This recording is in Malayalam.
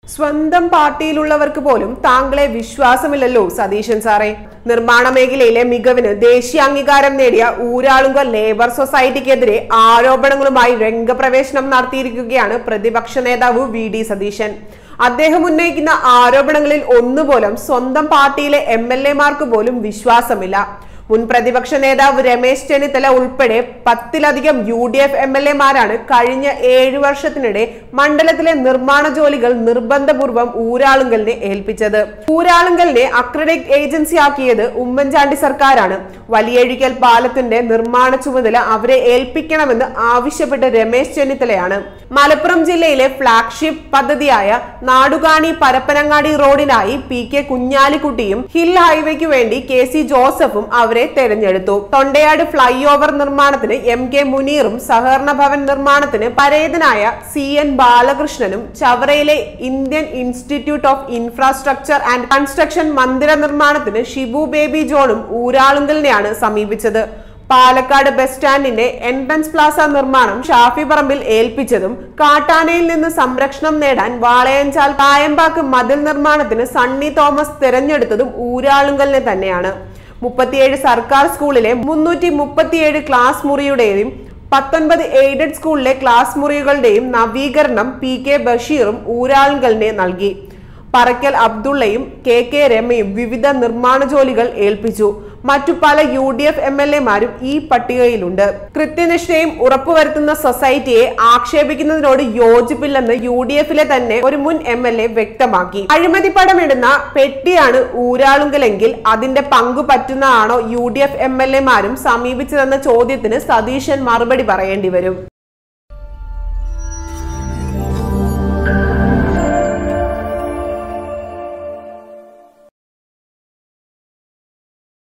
സ്വന്തം പാർട്ടിയിലുള്ളവർക്ക് പോലും താങ്കളെ വിശ്വാസമില്ലല്ലോ സതീശൻ സാറേ നിർമ്മാണ മേഖലയിലെ മികവിന് ദേശീയ അംഗീകാരം നേടിയ ഊരാളുങ്ക ലേബർ സൊസൈറ്റിക്കെതിരെ ആരോപണങ്ങളുമായി രംഗപ്രവേശനം നടത്തിയിരിക്കുകയാണ് പ്രതിപക്ഷ നേതാവ് വി ഡി സതീശൻ അദ്ദേഹം ഉന്നയിക്കുന്ന ആരോപണങ്ങളിൽ ഒന്നുപോലും സ്വന്തം പാർട്ടിയിലെ എം എൽ എമാർക്ക് പോലും വിശ്വാസമില്ല മുൻ പ്രതിപക്ഷ നേതാവ് രമേശ് ചെന്നിത്തല ഉൾപ്പെടെ പത്തിലധികം U D F M L എമാരാണ് കഴിഞ്ഞ ഏഴു വർഷത്തിനിടെ മണ്ഡലത്തിലെ നിർമ്മാണ ജോലികൾ നിർബന്ധപൂർവ്വം ഊരാളുങ്കലിനെ ഏൽപ്പിച്ചത് ഊരാളുങ്കലിനെ അക്രഡിറ്റ് ഏജൻസി ആക്കിയത് ഉമ്മൻചാണ്ടി സർക്കാരാണ് വലിയഴിക്കൽ പാലത്തിന്റെ നിർമ്മാണ ചുമതല അവരെ ഏൽപ്പിക്കണമെന്ന് ആവശ്യപ്പെട്ട് രമേശ് ചെന്നിത്തലയാണ് മലപ്പുറം ജില്ലയിലെ ഫ്ളാഗ്ഷിപ്പ് പദ്ധതിയായ നാടുകാണി പരപ്പനങ്ങാടി റോഡിനായി പി കെ കുഞ്ഞാലിക്കുട്ടിയും ഹിൽ ഹൈവേക്ക് വേണ്ടി കെ സി ജോസഫും അവരെ തെരഞ്ഞെടുത്തു തൊണ്ടയാട് ഫ്ലൈ ഓവർ നിർമ്മാണത്തിന് എം കെ മുനീറും സഹകരണ ഭവൻ നിർമ്മാണത്തിന് പരേതനായ സി എൻ ബാലകൃഷ്ണനും ചവറയിലെ Indian institute of infrastructure and construction മന്ദിര നിർമ്മാണത്തിന് ഷിബു ബേബി ജോണും ഊരാളുങ്കലിനെയാണ് സമീപിച്ചത് പാലക്കാട് ബസ് സ്റ്റാൻഡിന്റെ എൻട്രൻസ് പ്ലാസ നിർമ്മാണം ഷാഫി പറമ്പിൽ ഏൽപ്പിച്ചതും കാട്ടാനയിൽ നിന്ന് സംരക്ഷണം നേടാൻ വാളയഞ്ചാൽ കായമ്പാക്ക് മതിൽ നിർമ്മാണത്തിന് സണ്ണി തോമസ് തിരഞ്ഞെടുത്തതും ഊരാളുങ്കലിനെ തന്നെയാണ് മുപ്പത്തിയേഴ് സർക്കാർ സ്കൂളിലെ മുന്നൂറ്റി മുപ്പത്തിയേഴ് ക്ലാസ് മുറിയുടെയും പത്തൊൻപത് എയ്ഡഡ് സ്കൂളിലെ ക്ലാസ് മുറികളുടെയും നവീകരണം പി കെ ബഷീറും ഊരാളുങ്കലിനെ നൽകി പറക്കൽ അബ്ദുള്ളയും കെ കെ രമയും വിവിധ നിർമ്മാണ ജോലികൾ ഏൽപ്പിച്ചു മറ്റു പല U D F M L എമാരും ഈ പട്ടികയിലുണ്ട് കൃത്യനിഷ്ഠയും ഉറപ്പുവരുത്തുന്ന സൊസൈറ്റിയെ ആക്ഷേപിക്കുന്നതിനോട് യോജിപ്പില്ലെന്ന് യു ഡി എഫിലെ തന്നെ ഒരു മുൻ എം എൽ എ വ്യക്തമാക്കി അഴിമതി പടമിടുന്ന പെട്ടിയാണ് ഊരാളുങ്കലെങ്കിൽ അതിന്റെ പങ്കു പറ്റുന്നതാണോ U D F M L എമാരും സമീപിച്ചതെന്ന ചോദ്യത്തിന് സതീശൻ മറുപടി പറയേണ്ടി വരും